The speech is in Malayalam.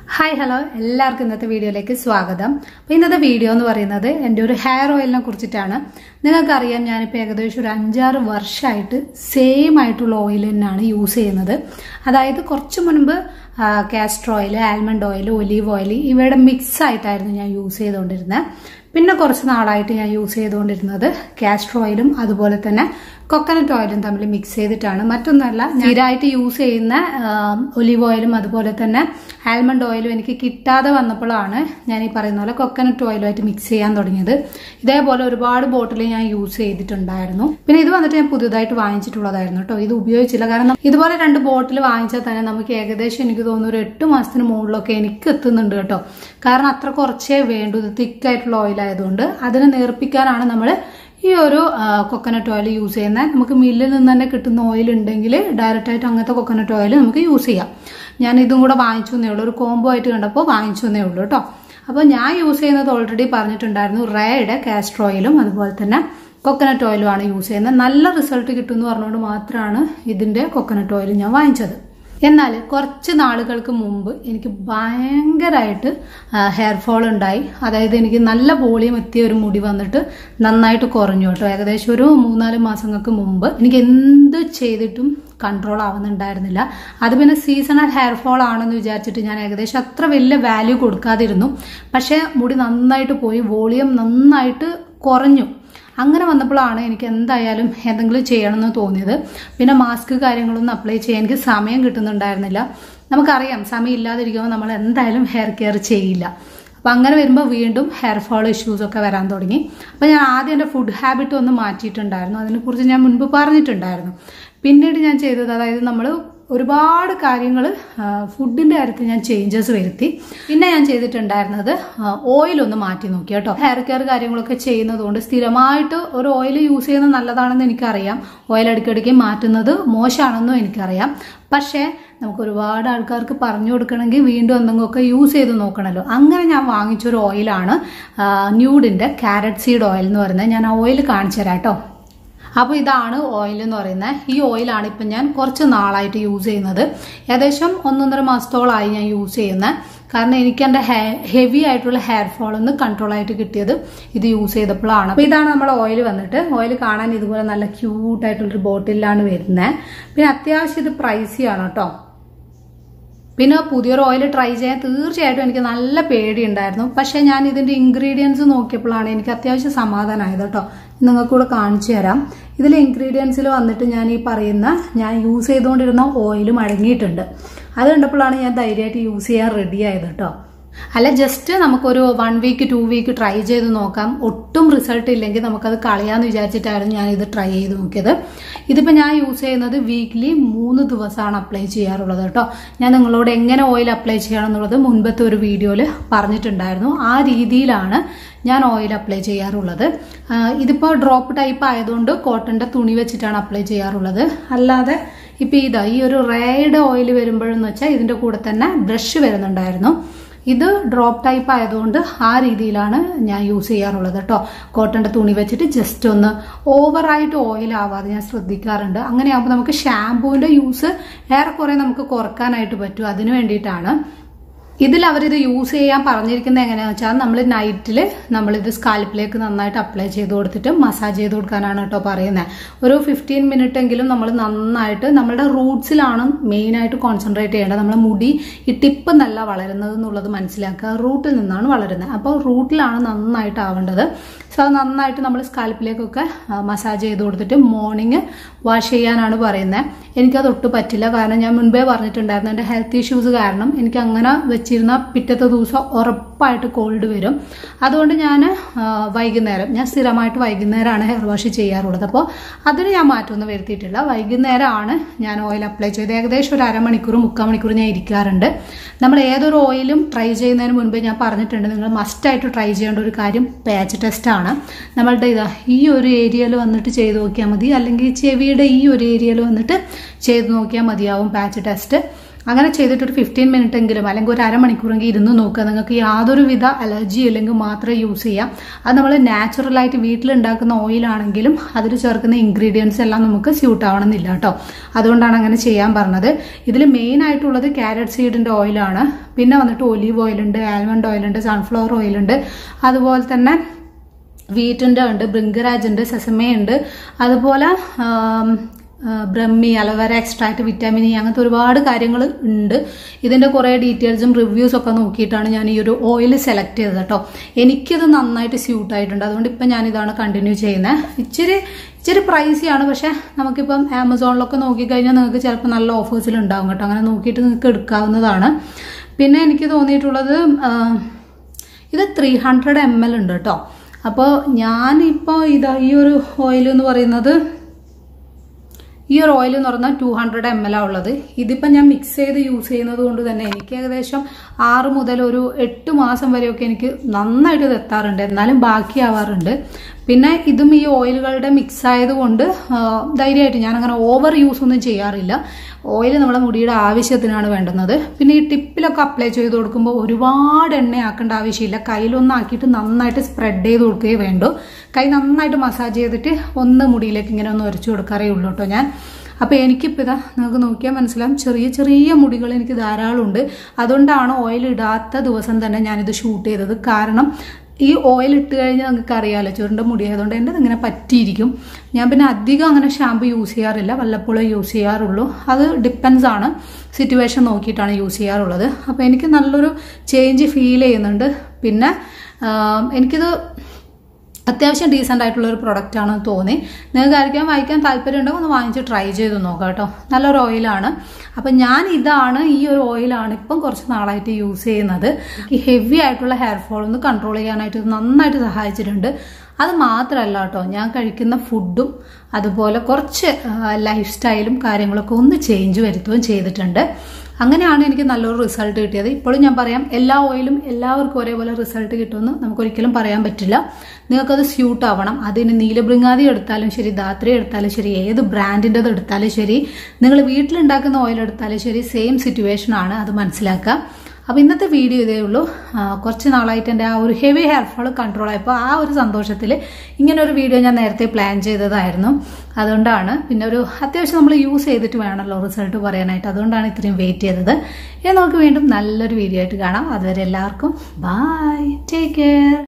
ഹായ് ഹലോ എല്ലാവർക്കും ഇന്നത്തെ വീഡിയോയിലേക്ക് സ്വാഗതം അപ്പോൾ ഇന്നത്തെ വീഡിയോ എന്ന് പറയുന്നത് എൻ്റെ ഒരു ഹെയർ ഓയിലിനെ കുറിച്ചിട്ടാണ് നിങ്ങൾക്കറിയാം ഞാനിപ്പോൾ ഏകദേശം ഒരു അഞ്ചാറ് വർഷമായിട്ട് സെയിം ആയിട്ടുള്ള ഓയിൽ തന്നെയാണ് യൂസ് ചെയ്യുന്നത് അതായത് കുറച്ച് മുൻപ് castor oil almond oil olive oil ഇവയുടെ മിക്സ് ആയിട്ടായിരുന്നു ഞാൻ യൂസ് ചെയ്തുകൊണ്ടിരുന്നത് പിന്നെ കുറച്ച് നാളായിട്ട് ഞാൻ യൂസ് ചെയ്തുകൊണ്ടിരുന്നത് കാസ്റ്റർ ഓയിലും അതുപോലെ തന്നെ കൊക്കനട്ട് ഓയിലും തമ്മിൽ മിക്സ് ചെയ്തിട്ടാണ് മറ്റൊന്നല്ല സ്ഥിരമായിട്ട് യൂസ് ചെയ്യുന്ന ഒലിവ് ഓയിലും അതുപോലെ തന്നെ ആൽമണ്ട് ഓയിലും എനിക്ക് കിട്ടാതെ വന്നപ്പോഴാണ് ഞാൻ ഈ പറയുന്ന പോലെ കൊക്കനട്ട് ഓയിലുമായിട്ട് മിക്സ് ചെയ്യാൻ തുടങ്ങിയത് ഇതേപോലെ ഒരുപാട് ബോട്ടിൽ ഞാൻ യൂസ് ചെയ്തിട്ടുണ്ടായിരുന്നു പിന്നെ ഇത് വന്നിട്ട് ഞാൻ പുതുതായിട്ട് വാങ്ങിച്ചിട്ടുള്ളതായിരുന്നു കേട്ടോ ഇത് ഉപയോഗിച്ചില്ല കാരണം ഇതുപോലെ രണ്ട് ബോട്ടിൽ വാങ്ങിച്ചാൽ തന്നെ നമുക്ക് ഏകദേശം എനിക്ക് തോന്നുന്നു ഒരു എട്ട് മാസത്തിന് മുകളിലൊക്കെ എനിക്ക് എത്തുന്നുണ്ട് കേട്ടോ കാരണം അത്ര കുറച്ചേ വേണ്ടൂ ഇത് തിക്കായിട്ടുള്ള ഓയിൽ ആയതുകൊണ്ട് അതിനെ നേർപ്പിക്കാനാണ് നമ്മൾ ഈ ഒരു കൊക്കനട്ട് ഓയിൽ യൂസ് ചെയ്യുന്നത് നമുക്ക് മില്ലിൽ നിന്ന് തന്നെ കിട്ടുന്ന ഓയിൽ ഉണ്ടെങ്കിൽ ഡയറക്റ്റ് ആയിട്ട് അങ്ങനത്തെ കൊക്കനട്ട് ഓയിൽ നമുക്ക് യൂസ് ചെയ്യാം ഞാൻ ഇതും കൂടെ വാങ്ങിച്ചു എന്നേ ഉള്ളൂ ഒരു കോംബോ ആയിട്ട് കണ്ടപ്പോൾ വാങ്ങിച്ചു എന്നേ ഉള്ളൂ കേട്ടോ അപ്പോൾ ഞാൻ യൂസ് ചെയ്യുന്നത് ഓൾറെഡി പറഞ്ഞിട്ടുണ്ടായിരുന്നു റേയുടെ കാസ്റ്റർ ഓയിലും അതുപോലെ തന്നെ കൊക്കനട്ട് ഓയിലും ആണ് യൂസ് ചെയ്യുന്നത് നല്ല റിസൾട്ട് കിട്ടുമെന്ന് പറഞ്ഞുകൊണ്ട് മാത്രമാണ് ഇതിൻ്റെ കൊക്കനട്ട് ഓയിൽ ഞാൻ വാങ്ങിച്ചത് എന്നാൽ കുറച്ച് നാളുകൾക്ക് മുമ്പ് എനിക്ക് ഭയങ്കരമായിട്ട് ഹെയർ ഫോൾ ഉണ്ടായി അതായത് എനിക്ക് നല്ല വോളിയം എത്തിയ ഒരു മുടി വന്നിട്ട് നന്നായിട്ട് കുറഞ്ഞു കേട്ടോ ഏകദേശം ഒരു മൂന്നാല് മാസങ്ങൾക്ക് മുമ്പ് എനിക്ക് എന്ത് ചെയ്തിട്ടും കൺട്രോൾ ആവുന്നുണ്ടായിരുന്നില്ല അത് പിന്നെ സീസണൽ ഹെയർ ഫോൾ ആണെന്ന് വിചാരിച്ചിട്ട് ഞാൻ ഏകദേശം അത്ര വലിയ വാല്യൂ കൊടുക്കാതിരുന്നു പക്ഷേ മുടി നന്നായിട്ട് പോയി വോളിയം നന്നായിട്ട് കുറഞ്ഞു അങ്ങനെ വന്നപ്പോഴാണ് എനിക്ക് എന്തായാലും എന്തെങ്കിലും ചെയ്യണമെന്ന് തോന്നിയത് പിന്നെ മാസ്ക് കാര്യങ്ങളൊന്നും അപ്ലൈ ചെയ്യാൻ എനിക്ക് സമയം കിട്ടുന്നുണ്ടായിരുന്നില്ല നമുക്കറിയാം സമയം ഇല്ലാതിരിക്കുമ്പോൾ നമ്മൾ എന്തായാലും ഹെയർ കെയർ ചെയ്യില്ല അപ്പം അങ്ങനെ വരുമ്പോൾ വീണ്ടും ഹെയർ ഫോൾ ഇഷ്യൂസ് ഒക്കെ വരാൻ തുടങ്ങി അപ്പം ഞാൻ ആദ്യം എൻ്റെ ഫുഡ് ഹാബിറ്റ് ഒന്ന് മാറ്റിയിട്ടുണ്ടായിരുന്നു അതിനെക്കുറിച്ച് ഞാൻ മുൻപ് പറഞ്ഞിട്ടുണ്ടായിരുന്നു പിന്നീട് ഞാൻ ചെയ്തത് അതായത് നമ്മൾ ഒരുപാട് കാര്യങ്ങൾ ഫുഡിന്റെ കാര്യത്തിൽ ഞാൻ ചേഞ്ചസ് വരുത്തി പിന്നെ ഞാൻ ചെയ്തിട്ടുണ്ടായിരുന്നത് ഓയിൽ ഒന്ന് മാറ്റി നോക്കി കേട്ടോ ഹെയർ കെയർ കാര്യങ്ങളൊക്കെ ചെയ്യുന്നതുകൊണ്ട് സ്ഥിരമായിട്ട് ഒരു ഓയിൽ യൂസ് ചെയ്യുന്നത് നല്ലതാണെന്ന് എനിക്കറിയാം ഓയിൽ ഇടയ്ക്കിടയ്ക്ക് മാറ്റുന്നത് മോശമാണെന്നും എനിക്കറിയാം പക്ഷേ നമുക്ക് ഒരുപാട് ആൾക്കാർക്ക് പറഞ്ഞു കൊടുക്കണമെങ്കിൽ വീണ്ടും എന്തെങ്കിലുമൊക്കെ യൂസ് ചെയ്ത് നോക്കണമല്ലോ അങ്ങനെ ഞാൻ വാങ്ങിച്ചൊരു ഓയിലാണ് ന്യൂഡിന്റെ കാരറ്റ് സീഡ് ഓയിൽ എന്ന് പറയുന്നത് ഞാൻ ആ ഓയിൽ കാണിച്ചു തരാം കേട്ടോ അപ്പോൾ ഇതാണ് ഓയിൽ എന്ന് പറയുന്നത് ഈ ഓയിലാണ് ഇപ്പം ഞാൻ കുറച്ച് നാളായിട്ട് യൂസ് ചെയ്യുന്നത് ഏകദേശം ഒന്നൊന്നര മാസത്തോളമായി ഞാൻ യൂസ് ചെയ്യുന്നത് കാരണം എനിക്ക് എൻ്റെ ഹെവി ആയിട്ടുള്ള ഹെയർ ഫോൾ ഒന്ന് കൺട്രോൾ ആയിട്ട് കിട്ടിയത് ഇത് യൂസ് ചെയ്തപ്പോഴാണ് അപ്പോൾ ഇതാണ് നമ്മുടെ ഓയിൽ വന്നിട്ട് ഓയിൽ കാണാൻ ഇതുപോലെ നല്ല ക്യൂട്ടായിട്ടുള്ളൊരു ബോട്ടിലാണ് വരുന്നത് പിന്നെ അത്യാവശ്യം ഇത് പ്രൈസിയാണ് കേട്ടോ പിന്നെ പുതിയൊരു ഓയിൽ ട്രൈ ചെയ്യാൻ തീർച്ചയായിട്ടും എനിക്ക് നല്ല പേടിയുണ്ടായിരുന്നു പക്ഷേ ഞാൻ ഇതിന്റെ ഇൻഗ്രീഡിയൻസ് നോക്കിയപ്പോഴാണ് എനിക്ക് അത്യാവശ്യം സമാധാനമായത് കേട്ടോ നിങ്ങൾക്ക് കൂടെ കാണിച്ചു തരാം ഇതിൽ ഇൻഗ്രീഡിയൻസിൽ വന്നിട്ട് ഞാൻ ഈ പറയുന്ന ഞാൻ യൂസ് ചെയ്തുകൊണ്ടിരുന്ന ഓയിലും അടങ്ങിയിട്ടുണ്ട് അത് കണ്ടപ്പോഴാണ് ഞാൻ ധൈര്യമായിട്ട് യൂസ് ചെയ്യാൻ റെഡി ആയത് കേട്ടോ അല്ല ജസ്റ്റ് നമുക്കൊരു one week two week try ചെയ്ത് നോക്കാം ഒട്ടും റിസൾട്ട് ഇല്ലെങ്കിൽ നമുക്കത് കളയാന്ന് വിചാരിച്ചിട്ടായിരുന്നു ഞാൻ ഇത് ട്രൈ ചെയ്ത് നോക്കിയത് ഇതിപ്പോൾ ഞാൻ യൂസ് ചെയ്യുന്നത് വീക്ക്ലി മൂന്ന് ദിവസമാണ് അപ്ലൈ ചെയ്യാറുള്ളത് കേട്ടോ ഞാൻ നിങ്ങളോട് എങ്ങനെ ഓയിൽ അപ്ലൈ ചെയ്യണം എന്നുള്ളത് മുൻപത്തെ ഒരു വീഡിയോയിൽ പറഞ്ഞിട്ടുണ്ടായിരുന്നു ആ രീതിയിലാണ് ഞാൻ ഓയിൽ അപ്ലൈ ചെയ്യാറുള്ളത് ഇതിപ്പോൾ ഡ്രോപ്പ് ടൈപ്പ് ആയതുകൊണ്ട് കോട്ടൻ്റെ തുണി വെച്ചിട്ടാണ് അപ്ലൈ ചെയ്യാറുള്ളത് അല്ലാതെ ഇപ്പോൾ ഇതാ ഈ ഒരു റേഡ് ഓയിൽ വരുമ്പോഴെന്ന് വെച്ചാൽ ഇതിൻ്റെ കൂടെ തന്നെ ബ്രഷ് വരുന്നുണ്ടായിരുന്നു ഇത് ഡ്രോപ്പ് ടൈപ്പ് ആയതുകൊണ്ട് ആ രീതിയിലാണ് ഞാൻ യൂസ് ചെയ്യാറുള്ളത് കേട്ടോ കോട്ടൻ്റെ തുണി വെച്ചിട്ട് ജസ്റ്റ് ഒന്ന് ഓവറായിട്ട് ഓയിൽ ആവാതെ ഞാൻ ശ്രദ്ധിക്കാറുണ്ട് അങ്ങനെയാകുമ്പോൾ നമുക്ക് ഷാമ്പൂവിൻ്റെ യൂസ് ഏറെക്കുറെ നമുക്ക് കുറക്കാനായിട്ട് പറ്റും അതിന് വേണ്ടിയിട്ടാണ് ഇതിൽ അവരിത് യൂസ് ചെയ്യാൻ പറഞ്ഞിരിക്കുന്നത് എങ്ങനെയാണെന്ന് വെച്ചാൽ നമ്മൾ നൈറ്റിൽ നമ്മളിത് സ്കാൽപ്പിലേക്ക് നന്നായിട്ട് അപ്ലൈ ചെയ്ത് കൊടുത്തിട്ട് മസാജ് ചെയ്ത് കൊടുക്കാനാണ് കേട്ടോ പറയുന്നത് ഒരു ഫിഫ്റ്റീൻ മിനിറ്റ് എങ്കിലും നമ്മൾ നന്നായിട്ട് നമ്മുടെ റൂട്ട്സിലാണ് മെയിനായിട്ട് കോൺസെൻട്രേറ്റ് ചെയ്യേണ്ടത് നമ്മുടെ മുടി ഈ ടിപ്പ് നല്ല വളരുന്നത് എന്നുള്ളത് മനസ്സിലാക്കുക റൂട്ടിൽ നിന്നാണ് വളരുന്നത് അപ്പോൾ റൂട്ടിലാണ് നന്നായിട്ട് ആവേണ്ടത് സോ അത് നന്നായിട്ട് നമ്മൾ സ്കാൽപ്പിലേക്കൊക്കെ മസാജ് ചെയ്ത് കൊടുത്തിട്ട് മോർണിംഗ് വാഷ് ചെയ്യാനാണ് പറയുന്നത് എനിക്കത് ഒട്ടും പറ്റില്ല കാരണം ഞാൻ മുൻപേ പറഞ്ഞിട്ടുണ്ടായിരുന്നു എൻ്റെ ഹെൽത്ത് ഇഷ്യൂസ് കാരണം എനിക്ക് അങ്ങനെ വെച്ചിരുന്ന പിറ്റത്തെ ദിവസം ഉറപ്പായിട്ട് കോൾഡ് വരും അതുകൊണ്ട് ഞാൻ വൈകുന്നേരം ഞാൻ സ്ഥിരമായിട്ട് വൈകുന്നേരമാണ് ഹെയർ വാഷ് ചെയ്യാറുള്ളത് അപ്പോൾ അതിന് ഞാൻ മാറ്റമൊന്നും വരുത്തിയിട്ടില്ല വൈകുന്നേരമാണ് ഞാൻ ഓയിൽ അപ്ലൈ ചെയ്ത് ഏകദേശം ഒരു അരമണിക്കൂർ മുക്കാൽ മണിക്കൂർ ഞാൻ ഇരിക്കാറുണ്ട് നമ്മൾ ഏതൊരു ഓയിലും ട്രൈ ചെയ്യുന്നതിന് മുൻപേ ഞാൻ പറഞ്ഞിട്ടുണ്ട് നിങ്ങൾ മസ്റ്റായിട്ട് ട്രൈ ചെയ്യേണ്ട ഒരു കാര്യം പാച്ച് ടെസ്റ്റ് ആണ് നമ്മളുടെ ഇതാ ഈ ഒരു ഏരിയയിൽ വന്നിട്ട് ചെയ്ത് നോക്കിയാൽ മതി അല്ലെങ്കിൽ ചെവിയുടെ ഈ ഒരു ഏരിയയിൽ വന്നിട്ട് ചെയ്ത് നോക്കിയാൽ മതിയാവും പാച്ച് ടെസ്റ്റ് അങ്ങനെ ചെയ്തിട്ട് ഒരു ഫിഫ്റ്റീൻ മിനിറ്റ് എങ്കിലും അല്ലെങ്കിൽ ഒരു അരമണിക്കൂറെങ്കിലും ഇരുന്ന് നോക്കുക നിങ്ങൾക്ക് യാതൊരുവിധ അലർജി ഇല്ലെങ്കിൽ മാത്രമേ യൂസ് ചെയ്യാം അത് നമ്മൾ നാച്ചുറലായിട്ട് വീട്ടിലുണ്ടാക്കുന്ന ഓയിലാണെങ്കിലും അതിൽ ചേർക്കുന്ന ഇൻഗ്രീഡിയൻസ് എല്ലാം നമുക്ക് സ്യൂട്ട് ആവണമെന്നില്ല കേട്ടോ അതുകൊണ്ടാണ് അങ്ങനെ ചെയ്യാൻ പറഞ്ഞത് ഇതിൽ മെയിൻ ആയിട്ടുള്ളത് ക്യാരറ്റ് സീഡിൻ്റെ ഓയിലാണ് പിന്നെ വന്നിട്ട് ഒലീവ് ഓയിലുണ്ട് ആൽമണ്ട് ഓയിലുണ്ട് സൺഫ്ലവർ ഓയിലുണ്ട് അതുപോലെ തന്നെ വീറ്റിൻ്റെ ഉണ്ട് ബ്രിങ്കരാജ് ഉണ്ട് സെസമേ ഉണ്ട് അതുപോലെ ആം, ആ, brahmi aloe vera extract vitamin E അങ്ങനത്തെ ഒരുപാട് കാര്യങ്ങൾ ഉണ്ട് ഇതിൻ്റെ കുറേ ഡീറ്റെയിൽസും റിവ്യൂസും ഒക്കെ നോക്കിയിട്ടാണ് ഞാൻ ഈ ഒരു ഓയിൽ സെലക്ട് ചെയ്തത് കേട്ടോ എനിക്കിത് നന്നായിട്ട് സ്യൂട്ട് ആയിട്ടുണ്ട് അതുകൊണ്ട് ഇപ്പം ഞാനിതാണ് കണ്ടിന്യൂ ചെയ്യുന്നത് ഇച്ചിരി ഇച്ചിരി പ്രൈസിയാണ് പക്ഷേ നമുക്കിപ്പം ആമസോണിലൊക്കെ നോക്കിക്കഴിഞ്ഞാൽ നിങ്ങൾക്ക് ചിലപ്പോൾ നല്ല ഓഫേഴ്സിൽ ഉണ്ടാവും കേട്ടോ അങ്ങനെ നോക്കിയിട്ട് നിങ്ങൾക്ക് എടുക്കാവുന്നതാണ് പിന്നെ എനിക്ക് തോന്നിയിട്ടുള്ളത് ആ, ഇത് ത്രീ ഹൺഡ്രഡ് എം എൽ ഉണ്ട് കേട്ടോ അപ്പോൾ ഞാനിപ്പോൾ ഇതാ ഈ ഒരു ഓയിൽ എന്ന് പറയുന്നത് ഈ ഒരു ഓയിൽ എന്ന് പറഞ്ഞാൽ ടു ഹൺഡ്രഡ് എം എൽ ആ ഉള്ളത് ഇതിപ്പോൾ ഞാൻ മിക്സ് ചെയ്ത് യൂസ് ചെയ്യുന്നത് കൊണ്ട് തന്നെ എനിക്ക് ഏകദേശം ആറ് മുതൽ ഒരു എട്ട് മാസം വരെയൊക്കെ എനിക്ക് നന്നായിട്ട് ഇത് എത്താറുണ്ട് എന്നാലും ബാക്കിയാവാറുണ്ട് പിന്നെ ഇതും ഈ ഓയിലുകളുടെ മിക്സ് ആയതുകൊണ്ട് ആ, ധൈര്യമായിട്ട് ഞാൻ അങ്ങനെ ഓവർ യൂസ് ഒന്നും ചെയ്യാറില്ല ഓയിൽ നമ്മുടെ മുടിയുടെ ആവശ്യത്തിനാണ് വേണ്ടുന്നത് പിന്നെ ഈ ടിപ്പിലൊക്കെ അപ്ലൈ ചെയ്ത് കൊടുക്കുമ്പോൾ ഒരുപാട് എണ്ണയാക്കേണ്ട ആവശ്യമില്ല കയ്യിലൊന്നും ആക്കിയിട്ട് നന്നായിട്ട് സ്പ്രെഡ് ചെയ്ത് കൊടുക്കുകയേ വേണ്ടൂ കൈ നന്നായിട്ട് മസാജ് ചെയ്തിട്ട് ഒന്ന് മുടിയിലേക്ക് ഇങ്ങനെ ഒന്ന് ഉരച്ചു കൊടുക്കാറേ ഉള്ളൂ കേട്ടോ ഞാൻ അപ്പോൾ എനിക്കിപ്പോൾ ഇതാ നിങ്ങൾക്ക് നോക്കിയാൽ മനസ്സിലാവും ചെറിയ ചെറിയ മുടികൾ എനിക്ക് ധാരാളം ഉണ്ട് അതുകൊണ്ടാണ് ഓയിൽ ഇടാത്ത ദിവസം തന്നെ ഞാനിത് ഷൂട്ട് ചെയ്തത് കാരണം ഈ ഓയിൽ ഇട്ട് കഴിഞ്ഞാൽ നിങ്ങൾക്ക് അറിയാമല്ലോ ചുരുണ്ട മുടി ആയതുകൊണ്ട് എൻ്റെ ഇങ്ങനെ പറ്റിയിരിക്കും ഞാൻ പിന്നെ അധികം അങ്ങനെ ഷാമ്പു യൂസ് ചെയ്യാറില്ല വല്ലപ്പോഴും യൂസ് ചെയ്യാറുള്ളൂ അത് ഡിപ്പെൻസ് ആണ് സിറ്റുവേഷൻ നോക്കിയിട്ടാണ് യൂസ് ചെയ്യാറുള്ളത് അപ്പോൾ എനിക്ക് നല്ലൊരു ചേഞ്ച് ഫീൽ ചെയ്യുന്നുണ്ട് പിന്നെ ആം, എനിക്കിത് അത്യാവശ്യം ഡീസൻ്റ് ആയിട്ടുള്ള ഒരു പ്രൊഡക്റ്റ് ആണെന്ന് തോന്നി നിങ്ങൾക്ക് ആയിരിക്കാം വായിക്കാൻ താല്പര്യം ഉണ്ടെങ്കിൽ ഒന്ന് വാങ്ങിച്ച് ട്രൈ ചെയ്ത് നോക്കാം കേട്ടോ നല്ലൊരു ഓയിലാണ് അപ്പം ഞാൻ ഇതാണ് ഈ ഒരു ഓയിലാണ് ഇപ്പം കുറച്ച് നാളായിട്ട് യൂസ് ചെയ്യുന്നത് ഈ ഹെവി ആയിട്ടുള്ള ഹെയർ ഫോൾ ഒന്ന് കൺട്രോൾ ചെയ്യാനായിട്ട് ഇത് നന്നായിട്ട് സഹായിച്ചിട്ടുണ്ട് അത് മാത്രമല്ല കേട്ടോ ഞാൻ കഴിക്കുന്ന ഫുഡും അതുപോലെ കുറച്ച് ലൈഫ് സ്റ്റൈലും കാര്യങ്ങളൊക്കെ ഒന്ന് ചേഞ്ച് വരുത്തുകയും ചെയ്തിട്ടുണ്ട് അങ്ങനെയാണ് എനിക്ക് നല്ലൊരു റിസൾട്ട് കിട്ടിയത് ഇപ്പോഴും ഞാൻ പറയാം എല്ലാ ഓയിലും എല്ലാവർക്കും ഒരേപോലെ റിസൾട്ട് കിട്ടുമെന്ന് നമുക്കൊരിക്കലും പറയാൻ പറ്റില്ല നിങ്ങൾക്കത് സ്യൂട്ട് ആവണം അതിന് നീലബൃങ്ങാതി എടുത്താലും ശരി ധാത്രി എടുത്താലും ശരി ഏത് ബ്രാൻഡിൻ്റെത് എടുത്താലും ശരി നിങ്ങൾ വീട്ടിലുണ്ടാക്കുന്ന ഓയിൽ എടുത്താലും ശരി സെയിം സിറ്റുവേഷൻ ആണ് അത് മനസ്സിലാക്കുക അപ്പോൾ ഇന്നത്തെ വീഡിയോ ഇതേ ഉള്ളൂ ആ, കുറച്ച് നാളായിട്ട് എൻ്റെ ആ ഒരു ഹെവി ഹെയർ ഫോൾ കൺട്രോൾ ആയപ്പോൾ ആ ഒരു സന്തോഷത്തിൽ ഇങ്ങനെ ഒരു വീഡിയോ ഞാൻ നേരത്തെ പ്ലാൻ ചെയ്തതായിരുന്നു അതുകൊണ്ടാണ് പിന്നെ ഒരു അത്യാവശ്യം നമ്മൾ യൂസ് ചെയ്തിട്ട് വേണമല്ലോ റിസൾട്ട് പറയാനായിട്ട് അതുകൊണ്ടാണ് ഇത്രയും വെയിറ്റ് ചെയ്തത് ഇനി നമുക്ക് വീണ്ടും നല്ലൊരു വീഡിയോ ആയിട്ട് കാണാം അതുവരെ എല്ലാവർക്കും ബൈ ടേക്ക് കെയർ